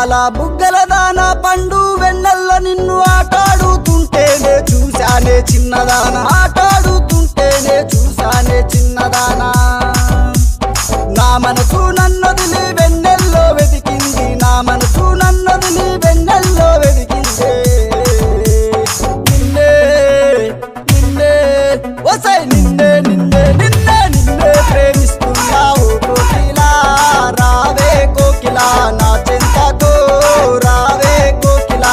పాల బుగ్గల దాన పండు వెన్నెల్లో నిన్ను ఆటాడుతుంటేనే చూశానే చిన్నదాన ఆటాడుతుంటేనే చూశానే చిన్నదానా నా మనసు నన్నదిలి వెన్నెల్లో వెతికింది నా మనసు నన్నదిలి వెన్నెల్లో వెతికింది నిన్నే నిన్నే వసై నిన్నే నిన్నే నిన్నే నిన్నే ప్రేమిస్తున్నావు కోకిలా రావే కోకిలా నా చింతకు రావే కోకిలా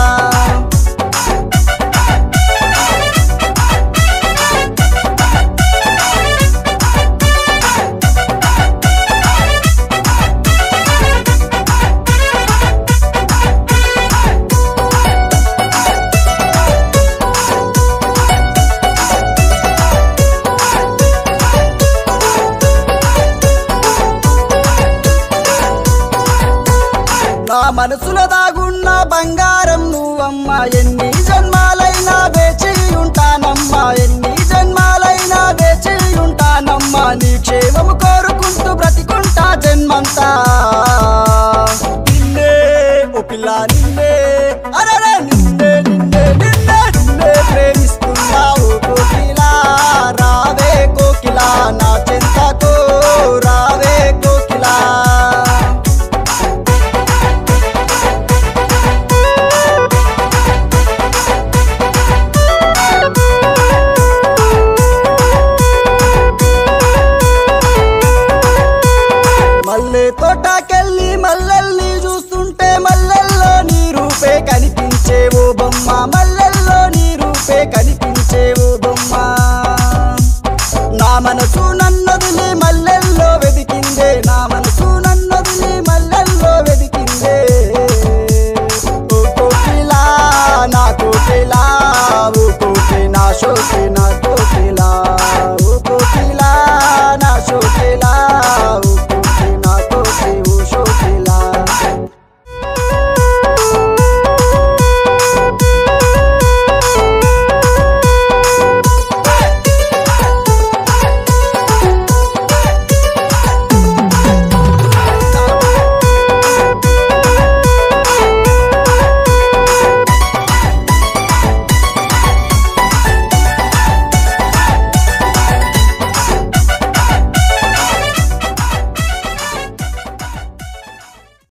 నా మనసులో దాగున్న బంగారం నువ్వమ్మా ఎన్ని జన్మాలైనా వేచి ఉంటానమ్మా ఎన్ని జన్మాలైనా వేచి ఉంటానమ్మా నీ క్షేమము కోరుకుంటూ బ్రతికుంటా జన్మంతా నిన్నే ఓ పిల్ల నిన్నే అరరే నిన్నే నిన్నే నిన్నే నిన్నే ప్రేమిస్తున్నావు కోకిలా రావే కోకిలా నా చింతకు రావే కోకిలా మల్లె తోటకెళ్ళి మల్లెల్ని చూస్తుంటే మల్లెల్లో నీ రూపే కనిపించేవో బొమ్మ మల్లెల్లో నీ రూపే కనిపించేవో బొమ్మ నా మనసు నన్నదిలి మల్లెల్లో వెతికిందే నా మనసు నన్నదిలి మల్లెల్లో వెతికిందే ఓ కోకిలా నా కోకిలా ఓ కోకి నా శోకి నా కోకి